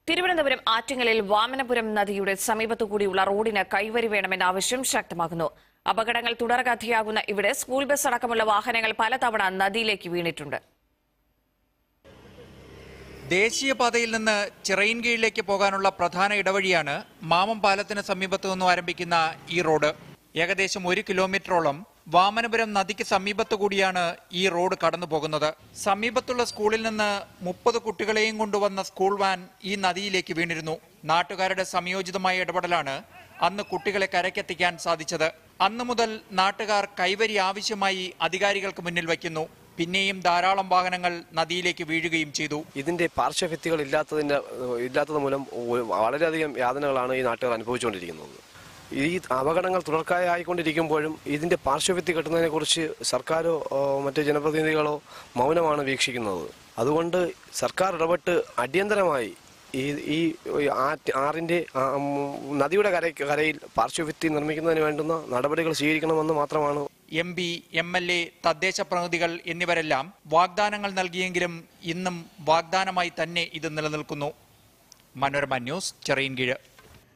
തിരുവനന്തപുരം ആറ്റിങ്ങലിൽ വാമനപുരം നദിയുടെ സമീപത്തുകൂടിയുള്ള റോഡിന് കൈവരി വേണമെന്ന ആവശ്യം ശക്തമാകുന്നു അപകടങ്ങൾ തുടർകഥയാകുന്ന ഇവിടെ സ്കൂൾ ബസ് അടക്കമുള്ള വാഹനങ്ങൾ പലതവണ നദിയിലേക്ക് വീണിട്ടുണ്ട് ദേശീയപാതയിൽ നിന്ന് ചിറയിൻകീഴിലേക്ക് പോകാനുള്ള പ്രധാന ഇടവഴിയാണ് മാമം പാലത്തിന് സമീപത്തു നിന്നും ആരംഭിക്കുന്ന ഈ റോഡ് ഏകദേശം ഒരു കിലോമീറ്ററോളം വാമനപുരം നദിക്ക് സമീപത്തു കൂടിയാണ് ഈ റോഡ് കടന്നു പോകുന്നത് സമീപത്തുള്ള സ്കൂളിൽ നിന്ന് മുപ്പത് കുട്ടികളെയും കൊണ്ടുവന്ന സ്കൂൾ വാൻ ഈ നദിയിലേക്ക് വീണിരുന്നു നാട്ടുകാരുടെ സംയോജിതമായ ഇടപെടലാണ് അന്ന് കുട്ടികളെ കരയ്ക്കെത്തിക്കാൻ സാധിച്ചത് അന്നു മുതൽ നാട്ടുകാർ കൈവരി ആവശ്യമായി അധികാരികൾക്ക് മുന്നിൽ വയ്ക്കുന്നു പിന്നെയും ധാരാളം വാഹനങ്ങൾ നദിയിലേക്ക് വീഴുകയും ചെയ്തു ഇതിന്റെ പാർശ്വഭിത്തികൾ ഇല്ലാത്തതിന്റെ ഇല്ലാത്തത് മൂലം ഒ- വളരെയധികം യാതനകളാണ് ഈ നാട്ടുകാർ അനുഭവിച്ചുകൊണ്ടിരിക്കുന്നത് ഈ അപകടങ്ങൾ തുടർക്കായായിക്കൊണ്ടിരിക്കുമ്പോഴും ഇതിന്റെ പാർശ്വഭിത്തി കെട്ടുന്നതിനെ കുറിച്ച് സർക്കാരോ ഓ, മറ്റ് ജനപ്രതിനിധികളോ മൗനമാണ് വീക്ഷിക്കുന്നത് അതുകൊണ്ട് സർക്കാർ ഇടപെട്ട് അടിയന്തരമായി ഈ ഈ ആറ്റ് ആറിന്റെ ആ, ഉം, നദിയുടെ കര കരയിൽ പാർശ്വഭിത്തി നിർമ്മിക്കുന്നതിന് വേണ്ടുന്ന നടപടികൾ സ്വീകരിക്കണമെന്ന് മാത്രമാണ് M P M L A തദ്ദേശ പ്രതിനിധികൾ എന്നിവരെല്ലാം വാഗ്ദാനങ്ങൾ നൽകിയെങ്കിലും ഇന്നും വാഗ്ദാനമായി തന്നെ ഇത് നിലനിൽക്കുന്നു മനോരമ ന്യൂസ് ചെറിയൻകീഴ്